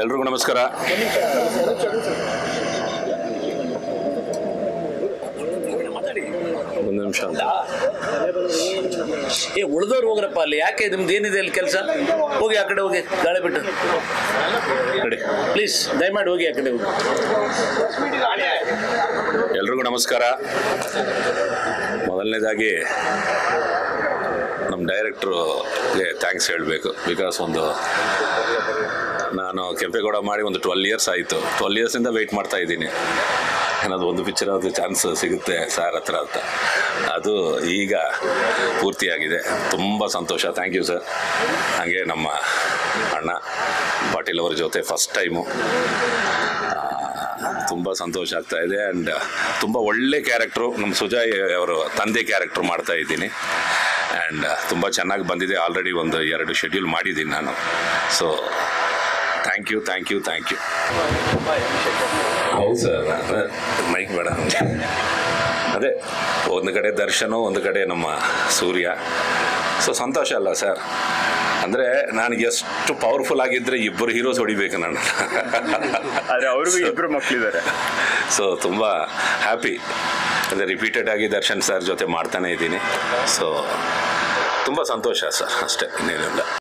ಎಲ್ರಿಗೂ ನಮಸ್ಕಾರ ಒಂದು ನಿಮಿಷ ಅಂತ ಏ ಉಳಿದವ್ರು ಹೋಗ್ರಪ್ಪ ಅಲ್ಲಿ ಯಾಕೆ ನಿಮ್ದು ಏನಿದೆ ಅಲ್ಲಿ ಕೆಲಸ ಹೋಗಿ ಆ ಕಡೆ ಹೋಗಿ ಗಾಳಿ ಬಿಟ್ಟು ರೆಡಿ ಪ್ಲೀಸ್ ದಯಮಾಡಿ ಹೋಗಿ ಆ ಕಡೆ ಹೋಗಿ ಎಲ್ರಿಗೂ ನಮಸ್ಕಾರ ಮೊದಲನೇದಾಗಿ ನಮ್ಮ ಡೈರೆಕ್ಟ್ರುಗೆ ಥ್ಯಾಂಕ್ಸ್ ಹೇಳಬೇಕು ಬಿಕಾಸ್ ಒಂದು ನಾನು ಕೆಂಪೇಗೌಡ ಮಾಡಿ ಒಂದು ಟ್ವೆಲ್ ಇಯರ್ಸ್ ಆಯಿತು ಟ್ವೆಲ್ ಇಯರ್ಸಿಂದ ವೆಯ್ಟ್ ಮಾಡ್ತಾ ಇದ್ದೀನಿ ಏನಾದ್ರು ಒಂದು ಪಿಕ್ಚರ್ ಅದು ಚಾನ್ಸ್ ಸಿಗುತ್ತೆ ಸರ್ ಹತ್ರ ಅಂತ ಅದು ಈಗ ಪೂರ್ತಿಯಾಗಿದೆ ತುಂಬ ಸಂತೋಷ ಥ್ಯಾಂಕ್ ಯು ಸರ್ ಹಾಗೆ ನಮ್ಮ ಅಣ್ಣ ಪಾಟೀಲ್ ಅವರ ಜೊತೆ ಫಸ್ಟ್ ಟೈಮು ತುಂಬ ಸಂತೋಷ ಆಗ್ತಾ ಇದೆ ಆ್ಯಂಡ್ ತುಂಬ ಒಳ್ಳೆ ಕ್ಯಾರೆಕ್ಟ್ರು ನಮ್ಮ ಸುಜಯ್ ಅವರು ತಂದೆ ಕ್ಯಾರೆಕ್ಟ್ರ್ ಮಾಡ್ತಾ ಇದ್ದೀನಿ ಆ್ಯಂಡ್ ತುಂಬ ಚೆನ್ನಾಗಿ ಬಂದಿದೆ ಆಲ್ರೆಡಿ ಒಂದು ಎರಡು ಶೆಡ್ಯೂಲ್ ಮಾಡಿದ್ದೀನಿ ನಾನು so thank you thank you thank you ಹೌದು ಸರ್ ಮೈಕ್ ಬೇಡ ಅದೇ ಒಂದು ಕಡೆ ದರ್ಶನು ಒಂದು ಕಡೆ ನಮ್ಮ ಸೂರ್ಯ ಸೊ ಸಂತೋಷ ಅಲ್ಲ ಸರ್ ಅಂದರೆ ನನಗೆ ಎಷ್ಟು ಪವರ್ಫುಲ್ ಆಗಿದ್ದರೆ ಇಬ್ಬರು ಹೀರೋಸ್ ಹೊಡಿಬೇಕು ನಾನು ಆದ್ರೆ ಅವ್ರಿಗೂ ಇಬ್ರು ಮಕ್ಳಿದ್ದಾರೆ ಸೊ ತುಂಬ ಹ್ಯಾಪಿ ಅದೇ ರಿಪೀಟೆಡ್ ಆಗಿ ದರ್ಶನ್ ಸರ್ ಜೊತೆ ಮಾಡ್ತಾನೆ ಇದ್ದೀನಿ ಸೊ ತುಂಬ ಸಂತೋಷ ಸರ್ ಅಷ್ಟೇ ಇನ್ನೇನಿಲ್ಲ